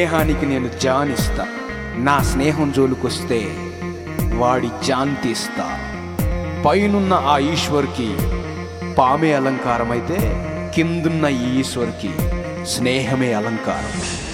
స్నేహానికి నేను జానిస్తా నా స్నేహం జోలుకొస్తే వాడి జాన్ తీస్తా పైనున్న ఆ ఈశ్వర్కి పామే అలంకారం అయితే కిందున్న ఈ ఈశ్వర్కి స్నేహమే అలంకారం